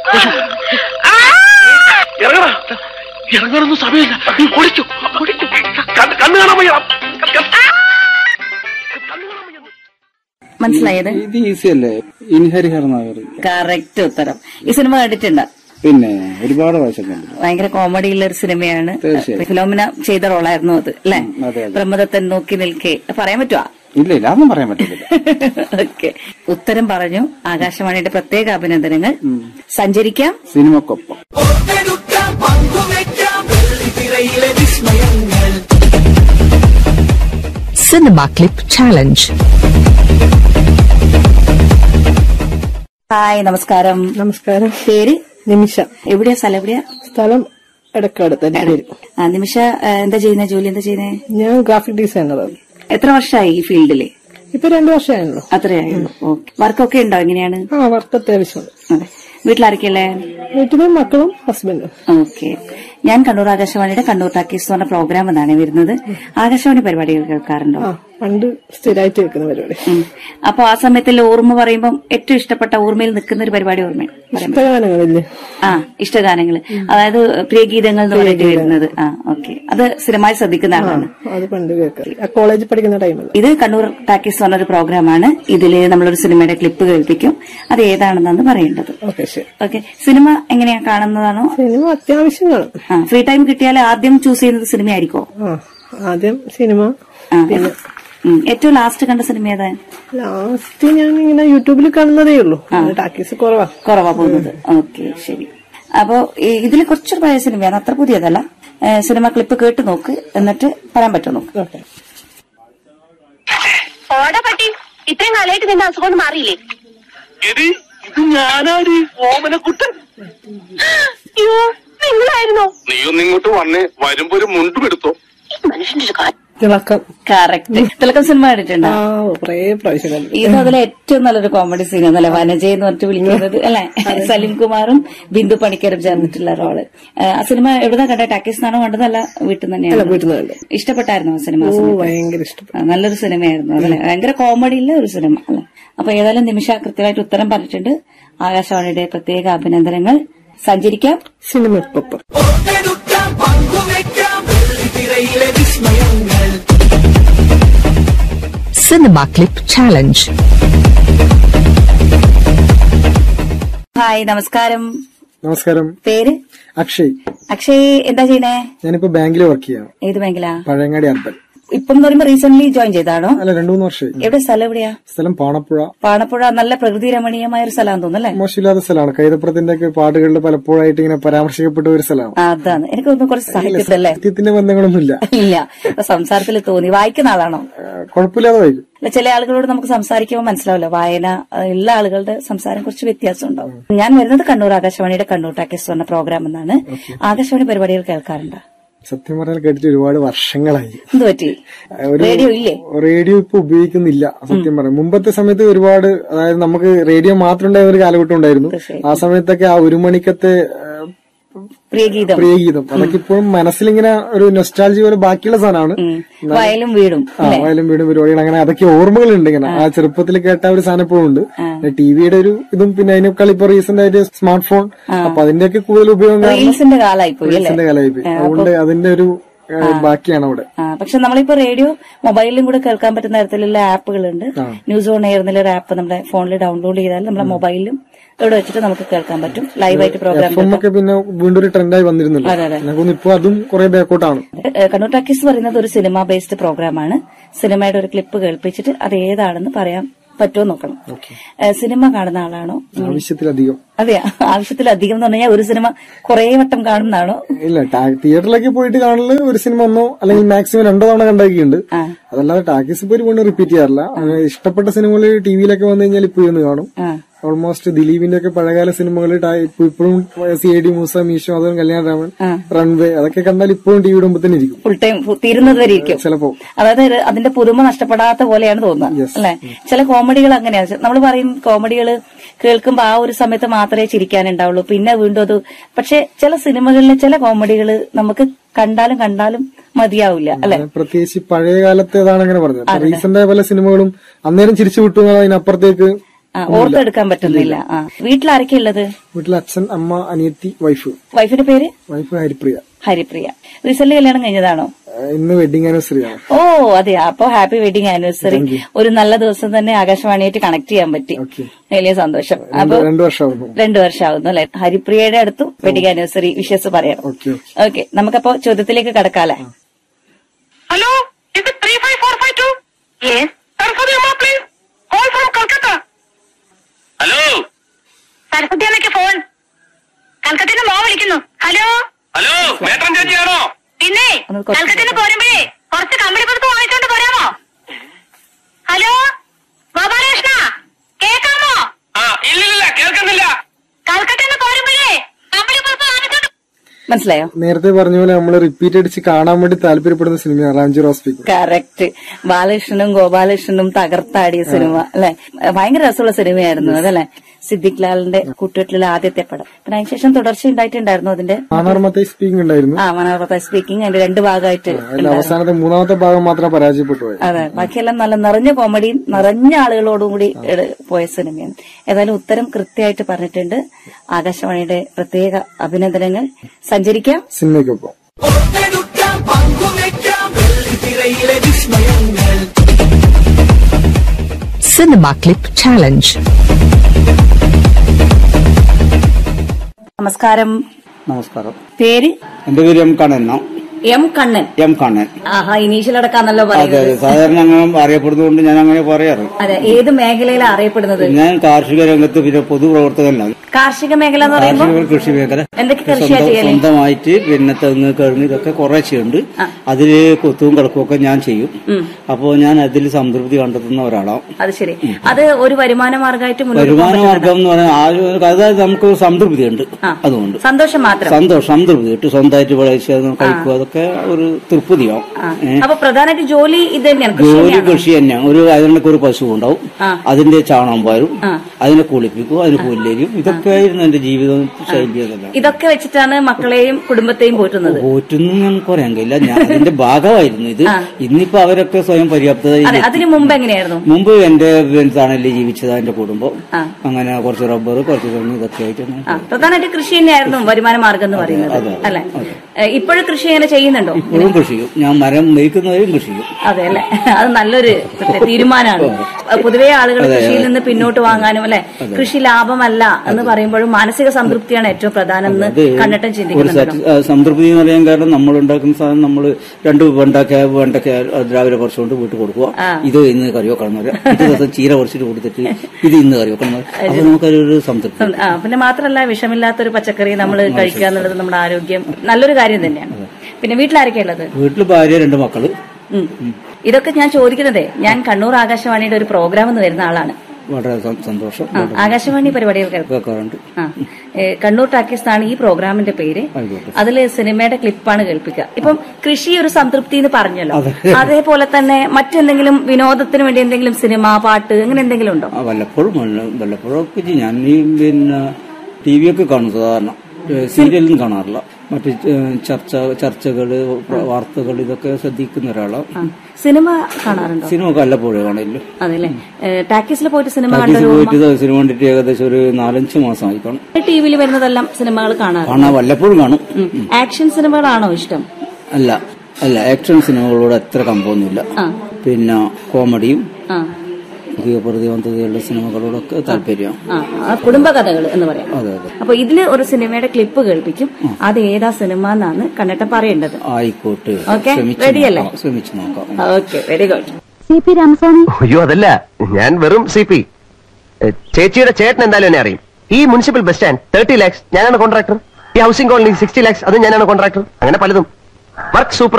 ഇറങ്ങണ ഇറങ്ങാനൊന്നും സമയമില്ല നീ ഓടിച്ചു ഓടിച്ചു കണ്ണ് കണ്ണ് കാണാൻ വയ്യ കണ്ണ് കാണാൻ വയ്യ മനസ്സിലായത് ഇത് ഈസി അല്ലേ ഇൻഹരിഹർ നഗർ കറക്റ്റ് ഉത്തരം ഈ സിനിമ കണ്ടിട്ടുണ്ടോ പിന്നെ ഒരുപാട് പ്രാവശ്യം കണ്ടു ഭയങ്കര കോമഡി ഉള്ള ഒരു സിനിമയാണ് തീർച്ചയായും. ഫിലോമിന ചെയ്ത റോളായിരുന്നു അത് അല്ലെ ഉം, അതെ, അതെ. ബ്രഹ്മദത്തൻ നോക്കി നിൽക്കേ പറയാൻ പറ്റുവാ ഇല്ല ഇല്ല അതൊന്നും പറയാൻ പറ്റത്തില്ല ഓക്കെ ഉത്തരം പറഞ്ഞു ആകാശവാണിയുടെ പ്രത്യേക അഭിനന്ദനങ്ങൾ സഞ്ചരിക്കാം സിനിമക്കൊപ്പം Cinema Clip Challenge. ഹായ് നമസ്കാരം നമസ്കാരം പേര് നിമിഷ എവിടെയാ സ്ഥലം എവിടെയാ സ്ഥലം എടക്കാട് തന്നെ പേര് ആ, നിമിഷ ആ, എന്താ ചെയ്യുന്ന ജോലി എന്താ ചെയ്യുന്നേ ഞാൻ ഗ്രാഫിക് ഡിസൈനറാണ് എത്ര വർഷമായി ഈ ഫീൽഡില് ഇപ്പൊ രണ്ടു വർഷമായല്ലോ അത്രയായുള്ളൂ ഓക്കെ വർക്കൊക്കെ ഉണ്ടോ എങ്ങനെയാണ് ആ വർക്ക് അത്യാവശ്യമുണ്ട് അതെ വീട്ടിലാരൊക്കെയല്ലേ വീട്ടിലെ മക്കളും ഹസ്ബൻഡും ഓക്കെ ഞാൻ കണ്ണൂർ ആകാശവാണിയുടെ കണ്ണൂർ ടാക്കീസ് എന്ന് പറഞ്ഞ പ്രോഗ്രാം എന്നാണ് വരുന്നത് ആകാശവാണി പരിപാടികൾ കേൾക്കാറുണ്ടോ ആ പണ്ട് സ്ഥിരമായിട്ട് വെക്കുന്ന പരിപാടി ഉം. അപ്പൊ ആ സമയത്തിൽ ഓർമ്മ പറയുമ്പോൾ ഏറ്റവും ഇഷ്ടപ്പെട്ട ഓർമ്മയിൽ നിൽക്കുന്ന ഒരു പരിപാടി ഓർമ്മ പറയാൻ പറ്റുമോ? ഇഷ്ടഗാനങ്ങളില്ലേ ആ ഇഷ്ടഗാനങ്ങള് അതായത് പ്രിയഗീതങ്ങൾ എന്ന് പറഞ്ഞിട്ട് വരുന്നത് ആ ഓക്കെ അത് സ്ഥിരമായി ശ്രദ്ധിക്കുന്ന ആളാണ് അത് പണ്ട് കേൾക്കാം ആ കോളേജിൽ പഠിക്കുന്ന ടൈമിൽ ഇത് കണ്ണൂർ ടാക്കീസ് പറഞ്ഞൊരു പ്രോഗ്രാമാണ് ഇതില് നമ്മളൊരു സിനിമയുടെ ക്ലിപ്പ് കേൾപ്പിക്കും അത് ഏതാണെന്നാണ് പറയേണ്ടത് ഓക്കെ ശരി ഓക്കെ സിനിമ എങ്ങനെയാ കാണുന്നതാണോ സിനിമ അത്യാവശ്യം കാണും ആ ഫ്രീ ടൈം കിട്ടിയാൽ ആദ്യം ചൂസ് ചെയ്യുന്നത് സിനിമയായിരിക്കോ ആ ആദ്യം സിനിമ ആ, ഉം. ഏറ്റവും ലാസ്റ്റ് കണ്ട സിനിമ ഏതാ ലാസ്റ്റ് ഞാൻ ഇങ്ങനെ യൂട്യൂബിൽ കാണുന്നതേ ഉള്ളൂ ടാക്കീസ് കുറവാ കുറവാ പോകുന്നത് ഓക്കെ ശരി അപ്പോ ഈ- ഇതില് കുറച്ചൊരു പഴയ സിനിമയാണ് അത്ര പുതിയതല്ല ഏ, സിനിമ ക്ലിപ്പ് കേട്ട് നോക്ക് എന്നിട്ട് പറയാൻ പറ്റുമോ നോക്ക് ഓക്കെ ഓടാ പട്ടി ഇത്രയും കാലമായിട്ട് നിന്റെ അസുഖം ഒന്നും മാറിയില്ലേ എടി ഇത് ഞാനാടി ഓമനക്കുട്ടൻ അയ്യോ നിങ്ങളായിരുന്നോ നീയൊന്ന് ഇങ്ങോട്ട് വന്നേ വരുമ്പോ ഒരു മുണ്ടും എടുത്തോ ഈ മനുഷ്യന്റെ ഒരു കാര്യം തിളക്കം കറക്റ്റ് തിളക്കം സിനിമ കണ്ടിട്ടുണ്ടോ ആ കുറേ പ്രാവശ്യം കണ്ടു ഇത് അതിലെ ഏറ്റവും നല്ലൊരു കോമഡി സീൻ അല്ലേ വനജ എന്ന് പറഞ്ഞിട്ട് വിളിക്കുന്നത് അല്ലെ സലിം കുമാറും ബിന്ദു പണിക്കരും ചേർന്നിട്ടുള്ള റോള് ഏ, ആ സിനിമ എവിടുന്ന കണ്ട ടാക്കീസ് നിന്നാണോ കണ്ടതല്ല വീട്ടിൽ നിന്ന് അല്ല തന്നെയാണ് വീട്ടിൽ നിന്ന് കണ്ടു ഇഷ്ടപ്പെട്ടായിരുന്നു ആ സിനിമ ആ ഓ സമയത്ത്? ഭയങ്കര ഇഷ്ടപ്പെട്ടു ആ, നല്ലൊരു സിനിമയായിരുന്നു അതല്ലേ ഭയങ്കര കോമഡിയുള്ള ഒരു സിനിമ അല്ലെ അപ്പൊ ഏതായാലും നിമിഷ കൃത്യമായിട്ട് ഉത്തരം പറഞ്ഞിട്ടുണ്ട് ആകാശവാണിയുടെ പ്രത്യേക അഭിനന്ദനങ്ങൾ സഞ്ചരിക്കാം സിനിമക്കൊപ്പം Cinema Clip Challenge. ഹായ് നമസ്കാരം നമസ്കാരം പേര് അക്ഷയ് അക്ഷയ് എന്താ ചെയ്യണേ ഞാനിപ്പോ ബാങ്കിൽ വർക്ക് ചെയ്യാം ഏത് ബാങ്കിലാ പഴയങ്ങാടി അർബൻ ഇപ്പം എന്ന് പറയുമ്പോ റീസെന്റ് ജോയിൻ ചെയ്താണോ അല്ല രണ്ടു മൂന്ന് വർഷമായി എവിടെ സ്ഥലം എവിടെയാ സ്ഥലം പാണപ്പുഴ പാണപ്പുഴ നല്ല പ്രകൃതി രമണീയമായ ഒരു സ്ഥലമാണെന്ന് തോന്നുന്നു അല്ലേ മോശമില്ലാത്ത സ്ഥലമാണ് കൈതപ്പുറത്തിന്റെ ഒക്കെ പാട്ടുകളിൽ പലപ്പോഴായിട്ട് ഇങ്ങനെ പരാമർശിക്കപ്പെട്ട ഒരു സ്ഥലമാണ് ആ, അതാണ് എനിക്ക് തോന്നുന്നു കുറച്ച് സാഹിത്യത്തിലല്ലേ സത്യത്തിന്റെ ബന്ധങ്ങളൊന്നുമില്ല ഇല്ല അപ്പൊ സംസാരത്തിൽ തോന്നി വായിക്കുന്ന ആളാണോ ഏഹ് കുഴപ്പമില്ലാതെ വായിക്കും അല്ല ചില ആളുകളോട് നമുക്ക് സംസാരിക്കുമ്പോൾ മനസ്സിലാവില്ല വായന ആ, ഉള്ള ആളുകളുടെ സംസാരം കുറച്ച് വ്യത്യാസം ഉണ്ടാവും ഞാൻ വരുന്നത് കണ്ണൂർ ആകാശവാണിയുടെ കണ്ണൂർ ടാക്കീസ് പറഞ്ഞ പ്രോഗ്രാം എന്നാണ് ആകാശവാണി പരിപാടികൾ കേൾക്കാറുണ്ട് സത്യം പറഞ്ഞാൽ കേട്ടിട്ട് ഒരുപാട് വർഷങ്ങളായി എന്ത് പറ്റി ഒരു റേഡിയോ ഇല്ലേ റേഡിയോ ഇപ്പൊ ഉപയോഗിക്കുന്നില്ല സത്യം പറയാം മുമ്പത്തെ സമയത്ത് ഒരുപാട് അതായത് നമുക്ക് റേഡിയോ മാത്രം ഉണ്ടായ ഒരു കാലഘട്ടം ഉണ്ടായിരുന്നു തീർച്ചയായും. ആ സമയത്തൊക്കെ ആ ഒരു മണിക്കത്തെ ഏഹ്, പ്രിയഗീതം പ്രിയഗീതം അതൊക്കെ ഇപ്പോഴും മനസ്സിലിങ്ങനെ ഒരു നൊസ്റ്റാൾജി പോലെ ബാക്കിയുള്ള സാധനമാണ് വയലും വീടും ആ വയലും വീടും പരിപാടികൾ അങ്ങനെ അതൊക്കെ ഓർമ്മകളുണ്ട് ഇങ്ങനെ ആ ചെറുപ്പത്തിൽ കേട്ട ഒരു സാധനം ഇപ്പോഴും ഉണ്ട് ടിവിയുടെ ഒരു ഇതും പിന്നെ അതിനേക്കാൾ ഇപ്പൊ റീസെന്റ് ആയിട്ട് സ്മാർട്ട് ഫോൺ അപ്പൊ അതിന്റെയൊക്കെ കൂടുതൽ ഉപയോഗം കാരണം റീൽസിന്റെ കാലായി പോയി അല്ലേ റീൽസിന്റെ കാലമായി പോയി അതുകൊണ്ട് അതിന്റെ ഒരു ഏഹ്, ബാക്കിയാണ് അവിടെ ആ, പക്ഷെ നമ്മളിപ്പോ റേഡിയോ മൊബൈലിലും കൂടെ കേൾക്കാൻ പറ്റുന്ന തരത്തിലുള്ള ആപ്പുകളുണ്ട് ന്യൂസ് ഓൺ എയർ എന്നുള്ള ഒരു ആപ്പ് നമ്മുടെ ഫോണിൽ ഡൗൺലോഡ് ചെയ്താൽ നമ്മുടെ മൊബൈലിലും ഇവിടെ വെച്ചിട്ട് നമുക്ക് കേൾക്കാൻ പറ്റും ലൈവായിട്ട് പ്രോഗ്രാം എഫ് എം ഒക്കെ പിന്നെ വീണ്ടും ഒരു ട്രെൻഡായി വന്നിരുന്നല്ലോ അതെ, അതെ. എനിക്കൊന്ന് ഇപ്പൊ അതും കുറെ ബാക്കോട്ടാണ് ഏഹ് കണ്ണൂർ ടാക്കീസ് പറയുന്നത് ഒരു സിനിമ ബേസ്ഡ് പ്രോഗ്രാമാണ് സിനിമയുടെ ഒരു ക്ലിപ്പ് കേൾപ്പിച്ചിട്ട് അത് ഏതാണെന്ന് പറയാൻ പറ്റുമോ നോക്കണം ഏഹ് സിനിമ കാണുന്ന ആളാണോ ആവശ്യത്തിലധികം അതെ ആവശ്യത്തിലധികം എന്ന് പറഞ്ഞാൽ ഒരു സിനിമ കുറെ വട്ടം കാണുന്നതാണോ ഇല്ല ടാ- തിയേറ്ററിലൊക്കെ പോയിട്ട് കാണല് ഒരു സിനിമ ഒന്നോ അല്ലെങ്കിൽ മാക്സിമം രണ്ടോ തവണ കണ്ടാക്കിയിട്ടുണ്ട് ആ. അതല്ലാതെ ടാക്കീസ് ഇപ്പൊ ഒരു വീണ്ടും റിപ്പീറ്റ് ചെയ്യാറില്ല അങ്ങനെ ഇഷ്ടപ്പെട്ട സിനിമകൾ ടിവിയിലൊക്കെ വന്നു കഴിഞ്ഞാൽ ഇപ്പൊ ഇരുന്ന് കാണും ആ ഓൾമോസ്റ്റ് ദിലീപിന്റെ ഒക്കെ പഴയകാല സിനിമകൾ ഇപ്പോഴും സി ഐ ഡി മൂസ മീശോ അതും കല്യാണ രാമൻ റൺവേ അതൊക്കെ കണ്ടാൽ ഇപ്പോഴും ടി വിയുടെ മുമ്പ് തന്നെ ഇരിക്കും ഫുൾ ടൈം തീരുന്നത് വരെ ഇരിക്കും ചിലപ്പോ അതായത് ഒരു- അതിന്റെ പുതുമ നഷ്ടപ്പെടാത്ത പോലെയാണ് തോന്നുന്നത് അല്ലെ ചില കോമഡികൾ അങ്ങനെയാണ് നമ്മൾ പറയും കോമഡികൾ കേൾക്കുമ്പോൾ ആ ഒരു സമയത്ത് മാത്രമേ ചിരിക്കാനുണ്ടാവുള്ളൂ പിന്നെ വീണ്ടും അത് പക്ഷെ ചില സിനിമകളിലെ ചില കോമഡികൾ നമുക്ക് കണ്ടാലും കണ്ടാലും മതിയാവില്ല അല്ലെ പ്രത്യേകിച്ച് പഴയ കാലത്തെ അതാണ് അങ്ങനെ പറഞ്ഞത് റീസെന്റ് ആയ പല സിനിമകളും അന്നേരം ചിരിച്ചു വിട്ടു എന്നാൽ അതിനപ്പുറത്തേക്ക് ആ ഓർത്തെടുക്കാൻ പറ്റുന്നില്ല ആ വീട്ടിലാരൊക്കെ ഉള്ളത് വീട്ടിൽ അച്ഛൻ അമ്മ അനിയത്തി വൈഫ് വൈഫിന്റെ പേര് വൈഫ് ഹരിപ്രിയ ഹരിപ്രിയ റീസെന്റ് കല്യാണം കഴിഞ്ഞതാണോ ആ, ഇന്ന് വെഡിങ് ആനിവേഴ്സറി ആണ് ഓ അതെ അപ്പൊ ഹാപ്പി വെഡിങ് ആനിവേഴ്സറി ഒരു നല്ല ദിവസം തന്നെ ആകാശവാണിയായിട്ട് കണക്ട് ചെയ്യാൻ പറ്റി Okay. വലിയ സന്തോഷം രണ്ട് അപ്പൊ രണ്ടു വർഷമാകുന്നു രണ്ടു വർഷമാകുന്നു അല്ലെ ഹരിപ്രിയയുടെ അടുത്തും വെഡിങ് ആനിവേഴ്സറി വിഷസ് പറയണം ഓക്കെ ഓക്കെ നമുക്കപ്പോ ചോദ്യത്തിലേക്ക് കടക്കാല്ലേ ഹലോ ഇത് three five four five two Saraswathi അമ്മ please call from Calcutta hello Saraswathi അമ്മയ്ക്ക് ഫോൺ കൽക്കത്തിന് മോ വിളിക്കുന്നു ഹലോ ഹലോ മേട്ടൻ ചേച്ചിയാണോ പിന്നെ ഒന്ന് കുറച്ച് കൽക്കത്തിന് പോരുമ്പോഴേ കുറച്ച് കമ്പനി പുറത്ത് വാങ്ങിച്ചോണ്ട് പോരാമോ ഹലോ ഗോപാലകൃഷ്ണ കേക്കാമോ ആ ഇല്ലില്ല കേൾക്കുന്നില്ല കൽക്കത്തിന് പോരുമ്പോഴേ കമ്പനി പുറത്ത് വാങ്ങിച്ചോണ്ട് മനസ്സിലായോ നേരത്തെ പറഞ്ഞ പോലെ നമ്മൾ റിപ്പീറ്റ് അടിച്ച് കാണാൻ വേണ്ടി താല്പര്യപ്പെടുന്ന സിനിമയാണ് റാംജി റോസ്പിക് കറക്റ്റ് ബാലകൃഷ്ണനും ഗോപാലകൃഷ്ണനും തകർത്താടിയ സിനിമ അല്ലെ ഭയങ്കര രസമുള്ള സിനിമയായിരുന്നു അതല്ലേ സിദ്ദിഖ് ലാലിന്റെ കൂട്ടുകെട്ടിലെ ആദ്യത്തെ പടം പിന്നെ അതിനുശേഷം തുടർച്ച ഉണ്ടായിട്ടുണ്ടായിരുന്നു അതിന്റെ മാനാർമത്തെ സ്പീക്കിംഗ് ഉണ്ടായിരുന്നു ആ മനോഹരത സ്പീക്കിംഗ് അതിന്റെ രണ്ട് ഭാഗമായിട്ട് അതിൽ അവസാനത്തെ മൂന്നാമത്തെ ഭാഗം മാത്രം പരാജയപ്പെട്ടു പോയി അതെ ബാക്കിയെല്ലാം നല്ല നിറഞ്ഞ കോമഡിയും നിറഞ്ഞ ആളുകളോടും കൂടി എട് പോയ സിനിമയാണ് ഏതായാലും ഉത്തരം കൃത്യമായിട്ട് പറഞ്ഞിട്ടുണ്ട് ആകാശവാണിയുടെ പ്രത്യേക അഭിനന്ദനങ്ങൾ സഞ്ചരിക്കാം സിനിമയ്ക്കൊപ്പം Cinema Clip Challenge. നമസ്കാരം നമസ്കാരം പേര് എന്റെ പേര് എം കണ്ണൻ എന്നാ. എം കണ്ണൻ എം കണ്ണൻ ആഹാ ഇനീഷ്യൽ അടക്കാന്നല്ലോ അതെ പറയുന്നത് അതെ സാധാരണ അങ്ങനെ അറിയപ്പെടുന്നതുകൊണ്ട് ഞാൻ അങ്ങനെ പറയാറ് അതെ ഏത് മേഖലയിലാണ് അറിയപ്പെടുന്നത് ഞാൻ കാർഷിക രംഗത്ത് പിന്നെ പൊതുപ്രവർത്തകനാണ് കാർഷിക മേഖല എന്ന് പറയുമ്പോൾ കാർഷിക കൃഷി മേഖല എന്തൊക്കെ കൃഷിയാ സ്വന്തം- ചെയ്യല് സ്വന്തമായിട്ട് പിന്നെ തെങ്ങ് കഴുങ്ങ് ഇതൊക്കെ കുറേശ്ശെയുണ്ട് അതില് കൊത്തും കിടക്കും ഒക്കെ ഞാൻ ചെയ്യും അപ്പോൾ ഞാൻ അതിൽ സംതൃപ്തി കണ്ടെത്തുന്ന ഒരാളാണ് അത് ശരി അത് ഒരു വരുമാന മാർഗമായിട്ട് മുന്നോട്ട് വരുമാന പോകാൻ പറ്റുന്നതാ? മാർഗം എന്ന് പറഞ്ഞാൽ ആ ഒരു- അതായത് നമുക്ക് ഒരു സംതൃപ്തി ഉണ്ട് ആ. അതുകൊണ്ട് സന്തോഷം മാത്രം സന്തോഷം സംതൃപ്തി കിട്ടും സ്വന്തമായിട്ട് വിളയിച്ച് അത് കഴിക്കുക അതൊക്കെ ഒരു തൃപ്തിയാവും ആ. ഏ. അപ്പൊ പ്രധാനമായിട്ട് ജോലി ഇത് തന്നെയാണ് കൃഷി ജോലി തന്നെയാണോ? കൃഷി തന്നെയാണ് ഒരു അതിനൊക്കെ ഒരു പശു ഉണ്ടാവും ആ. അതിന്റെ ചാണകം പാരും ആ. അതിനെ കുളിപ്പിക്കും അതിന് പുല്ലേരും ഇതൊക്കെ ആയിരുന്നു എന്റെ ജീവിതം ശൈലി അതെല്ലാം ഇതൊക്കെ വെച്ചിട്ടാണ് മക്കളെയും കുടുംബത്തെയും പോറ്റുന്നത് പോറ്റൊന്നും ഞങ്ങൾക്ക് പറയാൻ കഴിയില്ല ഞാൻ അതിന്റെ ഭാഗമായിരുന്നു ഇത് ആ. ഇന്നിപ്പോ അവരൊക്കെ സ്വയം പര്യാപ്തത അതെ അതിന് മുമ്പ് എങ്ങനെയായിരുന്നു മുമ്പ് എന്റെ തണലിൽ ജീവിച്ചത് എന്റെ കുടുംബം ആ. അങ്ങനെ കുറച്ച് റബ്ബർ കുറച്ച് തെങ്ങ് ഇതൊക്കെ ആയിട്ട് അങ്ങനെ ആ പ്രധാനമായിട്ട് കൃഷി തന്നെയായിരുന്നു വരുമാന മാർഗം എന്ന് പറയുന്നത് അതെ, അല്ലെ അതെ. ഇപ്പോഴും കൃഷി അങ്ങനെ ചെയ്യുന്നുണ്ടോ ഇപ്പോഴും കൃഷി ചെയ്യും ഞാൻ മരം മേയ്ക്കുന്നവരും കൃഷി ചെയ്യും അതെ അല്ലെ അത് നല്ലൊരു തീരുമാനമാണ് പൊതുവെ ആളുകൾ കൃഷിയിൽ നിന്ന് പിന്നോട്ട് വാങ്ങാനും അല്ലെ കൃഷി ലാഭമല്ല എന്ന് പറയുമ്പോഴും മാനസിക സംതൃപ്തിയാണ് ഏറ്റവും പ്രധാനം എന്ന് അത് കണ്ടിട്ടും ഒരു ചിന്തിക്കുന്നുണ്ടല്ലോ സാറ്റി- ആ, സംതൃപ്തി എന്ന് പറയാൻ കാരണം നമ്മൾ ഉണ്ടാക്കുന്ന സാധനം നമ്മൾ രണ്ട് വെണ്ടക്ക വെണ്ടക്ക അത് രാവിലെ കുറച്ചുകൊണ്ട് വീട്ടിൽ കൊടുക്കുക ആ. ഇത് ഇന്ന് കറി വെക്കണം എന്ന് പറയാം ഇത് ദിവസം ചീര കുറച്ചിട്ട് കൊടുത്തിട്ട് ഇത് ഇന്ന് കറി വെക്കണം എന്ന് പറയും. അപ്പൊ നമുക്കൊരു സംതൃപ്തി ആ പിന്നെ മാത്രമല്ല വിഷമില്ലാത്തൊരു പച്ചക്കറി നമ്മൾ കഴിക്കുക എന്നുള്ളത് നമ്മുടെ ആരോഗ്യം നല്ലൊരു കാര്യം തന്നെയാണ് പിന്നെ വീട്ടിലാരൊക്കെ ഉള്ളത് വീട്ടിൽ ഭാര്യ രണ്ട് മക്കള് ഉം. ഇതൊക്കെ ഞാൻ ചോദിക്കുന്നതേ ഞാൻ കണ്ണൂർ ആകാശവാണിയുടെ ഒരു പ്രോഗ്രാം എന്ന് വരുന്ന ആളാണ് വളരെ സം- സന്തോഷം ആ, ആകാശവാണി പരിപാടികൾ കേൾക്കും കേൾക്കാറുണ്ട് ആ ഏ, കണ്ണൂർ ടാക്കീസ് ഈ പ്രോഗ്രാമിന്റെ പേര് ആയിക്കോട്ടെ. അതില് സിനിമയുടെ ക്ലിപ്പാണ് കേൾപ്പിക്കുക ഇപ്പം കൃഷി ഒരു സംതൃപ്തി എന്ന് പറഞ്ഞല്ലോ അതെ. അതേപോലെ തന്നെ മറ്റെന്തെങ്കിലും വിനോദത്തിന് വേണ്ടി എന്തെങ്കിലും സിനിമ പാട്ട് അങ്ങനെ എന്തെങ്കിലും ഉണ്ടോ ആ, വല്ലപ്പോഴും വല്ല- വല്ലപ്പോഴും ഒക്കെ ചെയ്യും. ഞാൻ ഈ പിന്നെ ടി വി ഒക്കെ കാണും സാധാരണ സീരിയലൊന്നും കാണാറില്ല മറ്റ് ഏ, ചർച്ച ചർച്ചകള് വാർത്തകൾ ഇതൊക്കെ ശ്രദ്ധിക്കുന്ന ഒരാളാണ് ആ. സിനിമ കാണാറുണ്ടോ സിനിമ ഒക്കെ വല്ലപ്പോഴേ കാണില്ല അതെല്ലേ ടാക്കീസിൽ പോയിട്ട് സിനിമ ടാക്കീസ് കണ്ടൊരു പോയിട്ട് ഇത് സിനിമ കണ്ടിട്ട് ഏകദേശം ഒരു നാലഞ്ച് മാസമായി കാണും ടി വിയിൽ വരുന്നതെല്ലാം സിനിമകൾ കാണാറുണ്ട് കാണാൻ വല്ലപ്പോഴും കാണും ഉം. ആക്ഷൻ സിനിമകളാണോ ഇഷ്ടം അല്ല അല്ല ആക്ഷൻ സിനിമകളോട് അത്ര കമ്പമൊന്നുമില്ല ആ പിന്നെ കോമഡിയും ആ പ്രതിബന്ധതയുള്ള സിനിമകളോടൊക്കെ താല്പര്യം ആ ആ, കുടുംബകഥകൾ എന്ന് പറയാം അതെ അതെ അപ്പൊ ഇതില് ഒരു സിനിമയുടെ ക്ലിപ്പ് കേൾപ്പിക്കും അത് ഏതാ സിനിമ എന്നാണ് കണ്ടിട്ട് പറയേണ്ടത് ആയിക്കോട്ടെ ഓക്കേ, ശ്രമിച്ചു ready അല്ലേ? നോക്കാം, ശ്രമിച്ചു നോക്കാം okay very good C P Ramaswamy അയ്യോ അതല്ല ഞാൻ വെറും സി പി ചേച്ചിയുടെ ചേട്ടൻ എന്തായാലും എന്നെ അറിയും ഈ municipal bus stand thirty lakhs ഞാനാണ് കോൺട്രാക്ടർ ഈ ഹൗസിംഗ് കോളനി സിക്സ്റ്റി ലാക്സ് അത് ഞാനാണ് കോൺട്രാക്ടർ അങ്ങനെ പലതും വർക്ക് സൂപ്പർ